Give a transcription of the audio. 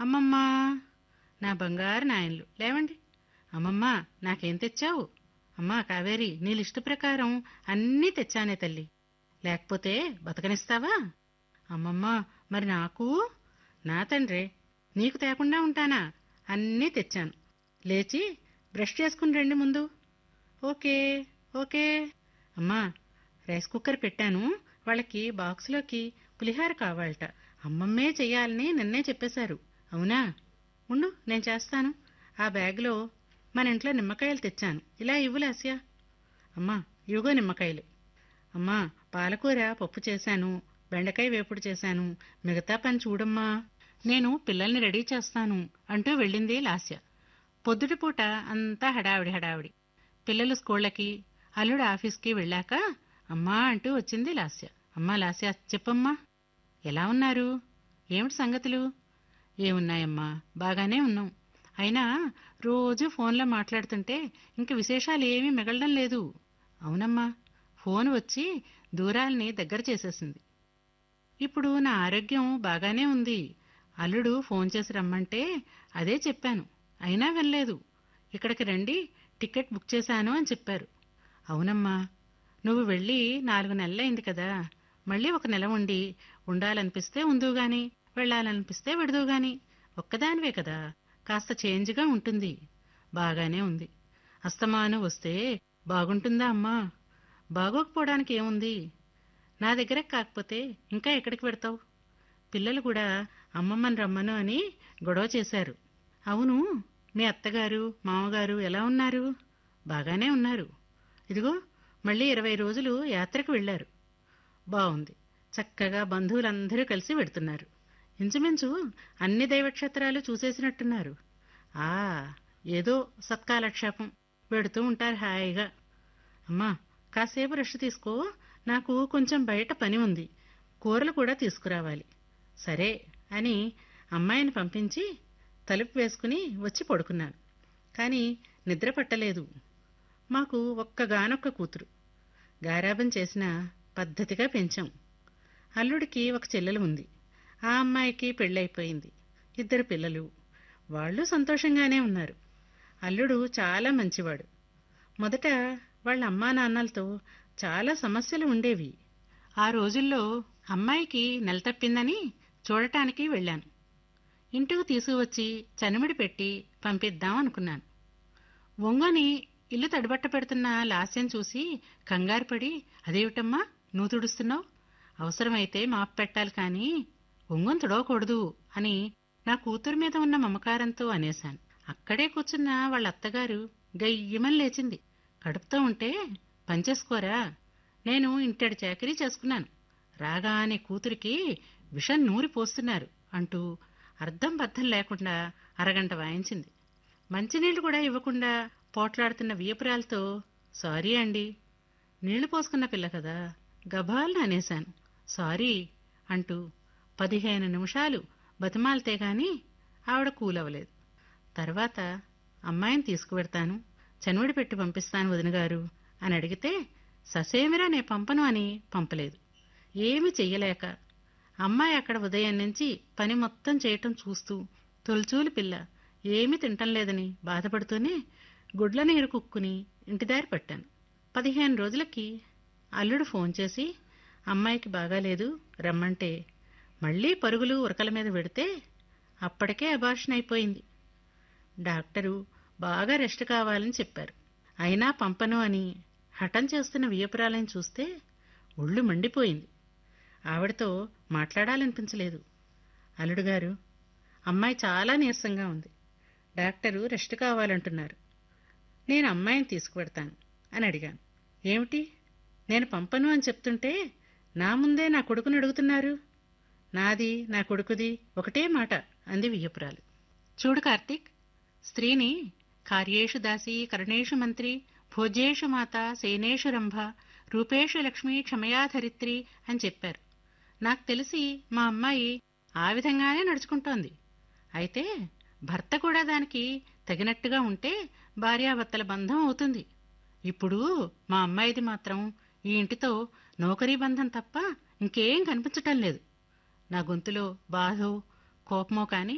అమ్మమ్మ నా బంగారు నాయనలు లేవండి అమ్మమ్మ నాకేం తెచ్చావు అమ్మా కావేరి నీ లిస్టు ప్రకారం అన్నీ తెచ్చానే తల్లి లేకపోతే బతకనిస్తావా అమ్మమ్మ మరి నాకు నా తండ్రే నీకు తేకుండా ఉంటానా అన్నీ తెచ్చాను లేచి బ్రష్ చేసుకుని రండి ముందు ఓకే ఓకే అమ్మా రైస్ కుక్కర్ పెట్టాను వాళ్ళకి బాక్సులోకి పులిహార కావాలట అమ్మమ్మే చెయ్యాలని నిన్నే చెప్పేశారు అవునా ఉండు నేను చేస్తాను ఆ బ్యాగ్లో మన ఇంట్లో నిమ్మకాయలు తెచ్చాను ఇలా ఇవ్వు లాస్యా అమ్మా ఇవిగో నిమ్మకాయలు అమ్మా పాలకూర పప్పు చేశాను బెండకాయ వేపుడు చేశాను మిగతా పని చూడమ్మా నేను పిల్లల్ని రెడీ చేస్తాను అంటూ వెళ్ళింది లాస్య పొద్దుటిపూట అంతా హడావిడి హడావిడి పిల్లలు స్కూళ్ళకి అల్లుడు ఆఫీస్కి వెళ్ళాక అమ్మా అంటూ వచ్చింది లాస్య అమ్మా లాస్య చెప్పమ్మా ఎలా ఉన్నారు ఏమిటి సంగతులు ఏమున్నాయమ్మా బాగానే ఉన్నాం అయినా రోజు ఫోన్లో మాట్లాడుతుంటే ఇంక విశేషాలు ఏమీ మిగలడం లేదు అవునమ్మా ఫోన్ వచ్చి దూరాల్ని దగ్గర చేసేసింది ఇప్పుడు నా ఆరోగ్యం బాగానే ఉంది అల్లుడు ఫోన్ చేసి రమ్మంటే అదే చెప్పాను అయినా వినలేదు ఇక్కడికి రండి టికెట్ బుక్ చేశాను అని చెప్పారు అవునమ్మా నువ్వు వెళ్ళి నాలుగు నెలలైంది కదా మళ్ళీ ఒక నెల ఉండి ఉండాలనిపిస్తే ఉందువు గాని వెళ్ళాలనిపిస్తే విడదువు గాని ఒక్కదానివే కదా కాస్త చేంజ్గా ఉంటుంది బాగానే ఉంది అస్తమాను వస్తే బాగుంటుందా అమ్మా బాగోకపోవడానికి ఏముంది నా దగ్గర కాకపోతే ఇంకా ఎక్కడికి పెడతావు పిల్లలు కూడా అమ్మమ్మని రమ్మను అని గొడవ చేశారు అవును మీ అత్తగారు మామగారు ఎలా ఉన్నారు బాగానే ఉన్నారు ఇదిగో మళ్ళీ ఇరవై రోజులు యాత్రకు వెళ్ళారు బాగుంది చక్కగా బంధువులందరూ కలిసి వెడుతున్నారు ఇంచుమించు అన్ని దైవక్షేత్రాలు చూసేసినట్టున్నారు ఆ ఏదో సత్కాలక్షేపం వెడుతూ ఉంటారు హాయిగా అమ్మా కాసేపు రెస్ట్ తీసుకో నాకు కొంచెం బయట పని ఉంది కూరలు కూడా తీసుకురావాలి సరే అని అమ్మాయిని పంపించి తలుపు వేసుకుని వచ్చి పడుకున్నాను కానీ నిద్ర పట్టలేదు మాకు ఒక్కగానొక్క కూతురు గారాబం చేసిన పద్ధతిగా పెంచాం అల్లుడికి ఒక చెల్లెలు ఉంది ఆ అమ్మాయికి పెళ్ళైపోయింది ఇద్దరు పిల్లలు వాళ్ళు సంతోషంగానే ఉన్నారు అల్లుడు చాలా మంచివాడు మొదట వాళ్ళ అమ్మా నాన్నలతో చాలా సమస్యలు ఉండేవి ఆ రోజుల్లో అమ్మాయికి నెల తప్పిందని చూడటానికి వెళ్ళాను ఇంటికి తీసుకువచ్చి చనిమిడి పెట్టి పంపిద్దాం అనుకున్నాను ఒంగని ఇల్లు తడిబట్ట పెడుతున్న లాస్యం చూసి కంగారు పడి అదేమిటమ్మా నువ్వు తుడుస్తున్నావు అవసరమైతే మాపు పెట్టాలి కానీ ఒంగొని తుడవకూడదు అని నా కూతురు మీద ఉన్న మమకారంతో అనేశాను అక్కడే కూర్చున్న వాళ్ళ అత్తగారు గయ్యమని లేచింది కడుపుతో ఉంటే పనిచేసుకోరా నేను ఇంటడి చాకరీ చేసుకున్నాను రాగానే కూతురికి విషం నూరి పోస్తున్నారు అంటూ అర్థం బద్ధం లేకుండా అరగంట వాయించింది మంచినీళ్లు కూడా ఇవ్వకుండా పోట్లాడుతున్న వియపురాలతో సారీ అండి నీళ్లు పోసుకున్న పిల్ల కదా గభాలను అనేశాను సారీ అంటూ పదిహేను నిమిషాలు బతిమాలితే గాని ఆవిడ కూలవలేదు తర్వాత అమ్మాయిని తీసుకువెడతాను చనువుడి పెట్టి పంపిస్తాను వదినగారు అని అడిగితే ససేమిరా నే పంపను అని పంపలేదు ఏమీ చెయ్యలేక అమ్మాయి అక్కడ ఉదయం నుంచి పని మొత్తం చేయటం చూస్తూ తొలిచూలు పిల్ల ఏమీ తింటం లేదని బాధపడుతూనే గుడ్ల నీరు కుక్కుని ఇంటిదారి పట్టాను పదిహేను రోజులకి అల్లుడు ఫోన్ చేసి అమ్మాయికి బాగాలేదు రమ్మంటే మళ్ళీ పరుగులు ఉరకల మీద పెడితే అప్పటికే అబార్షన్ అయిపోయింది డాక్టరు బాగా రెస్ట్ కావాలని చెప్పారు అయినా పంపను అని హఠం చేస్తున్న వియపురాలని చూస్తే ఒళ్ళు మండిపోయింది ఆవిడతో మాట్లాడాలనిపించలేదు అల్లుడు గారు అమ్మాయి చాలా నీరసంగా ఉంది డాక్టరు రెస్ట్ కావాలంటున్నారు నేను అమ్మాయిని తీసుకువెడతాను అని అడిగాను ఏమిటి నేను పంపను అని చెప్తుంటే నా ముందే నా కొడుకుని అడుగుతున్నారు నాది నా కొడుకుది ఒకటే మాట అంది వియ్యపురాలు చూడు కార్తీక్ స్త్రీని కార్యేషు దాసి కరణేషు మంత్రి భోజ్యేషు మాత సేనేషు రంభ రూపేషు లక్ష్మి క్షమయాధరిత్రి అని చెప్పారు నాకు తెలిసి మా అమ్మాయి ఆ విధంగానే నడుచుకుంటోంది అయితే భర్త కూడా దానికి తగినట్టుగా ఉంటే భార్యాభర్తల బంధం అవుతుంది ఇప్పుడు మా అమ్మాయిది మాత్రం ఈ ఇంటితో నౌకరీ బంధం తప్ప ఇంకేం కనిపించటం లేదు నా గొంతులో బాధో కోపమో కాని